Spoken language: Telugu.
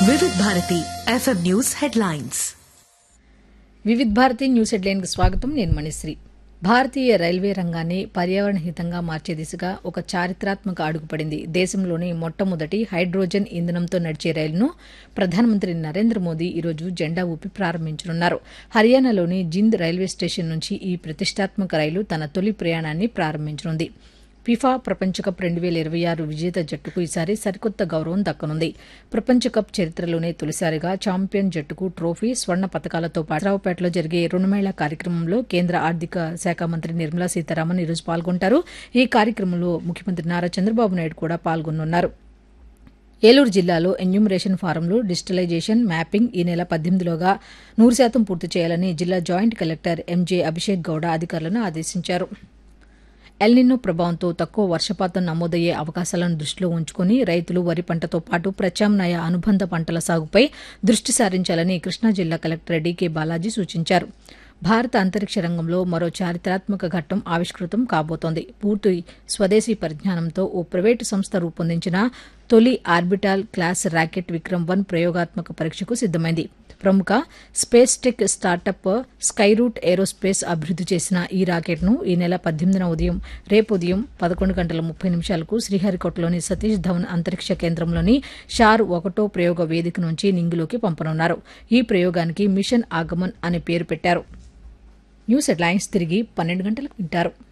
వివిధ Bharati FM news headlines Vividh Bharati news హెడ్లైన్కి స్వాగతం నేను మణిశ్రీ భారతీయ రైల్వే రంగాన్ని పర్యావరణ హితంగా మార్చే దిశగా ఒక చారిత్రాత్మక అడుగుపడింది దేశంలోని మొట్టమొదటి హైడ్రోజన్ ఇంధనంతో నడిచే రైలును ప్రధానమంత్రి నరేంద్ర మోదీ ఈరోజు జెండా ఊపి ప్రారంభించనున్నారు హర్యానాలోని జింద్ రైల్వే స్టేషన్ నుంచి ఈ ప్రతిష్టాత్మక రైలు తన తొలి ప్రయాణాన్ని ప్రారంభించనుంది ఫిఫా ప్రపంచ కప్ రెండు వేల ఇరవై ఆరు విజేత జట్టుకు ఈసారి సరికొత్త గౌరవం దక్కనుంది ప్రపంచ కప్ చరిత్రలోనే తొలిసారిగా ఛాంపియన్ జట్టుకు ట్రోఫీ స్వర్ణ పథకాలతో పాటు రావుపేటలో జరిగే రుణమేళ కార్యక్రమంలో కేంద్ర ఆర్థిక శాఖ మంత్రి నిర్మలా సీతారామన్ ఈరోజు పాల్గొంటారు ఈ కార్యక్రమంలో ముఖ్యమంత్రి నారా చంద్రబాబు నాయుడు కూడా పాల్గొనున్నారు ఏలూరు జిల్లాలో ఎన్యూమరేషన్ ఫారంలు డిజిటలైజేషన్ మ్యాపింగ్ ఈ నెల పద్దెనిమిదిలోగా నూరు శాతం పూర్తి చేయాలని జిల్లా joint collector MJ Abhishek Gowda అధికారులను ఆదేశించారు ఎల్నిన్నో ప్రభావంతో తక్కువ వర్షపాతం నమోదయ్యే అవకాశాలను దృష్టిలో ఉంచుకుని రైతులు వరి పంటతో పాటు ప్రత్యామ్నాయ అనుబంధ పంటల సాగుపై దృష్టి సారించాలని కృష్ణా జిల్లా కలెక్టర్ డీకే బాలాజీ సూచించారు భారత అంతరిక్ష రంగంలో మరో చారిత్రాత్మక ఘట్టం ఆవిష్కృతం కాబోతోంది పూర్తి స్వదేశీ పరిజ్ఞానంతో ఓ ప్రైవేటు సంస్థ రూపొందించిన తొలి orbital class rocket Vikram one ప్రయోగాత్మక పరీక్షకు సిద్దమైంది ప్రముఖ space tech startup Skyroot aerospace అభివృద్ది చేసిన ఈ రాకెట్ను ఈ నెల పద్దెనిమిదిన ఉదయం రేపు ఉదయం పదకొండు గంటల ముప్పై నిమిషాలకు శ్రీహరికోటలోని సతీష్ ధవన్ అంతరిక్ష కేంద్రంలోని షార్ ఒకటో ప్రయోగ వేదిక నుంచి నింగిలోకి పంపనున్నారు ఈ ప్రయోగానికి మిషన్ ఆగమన్ అనే పేరు పెట్టారు న్యూస్ హెడ్లైన్స్ తిరిగి పన్నెండు గంటలకు వింటారు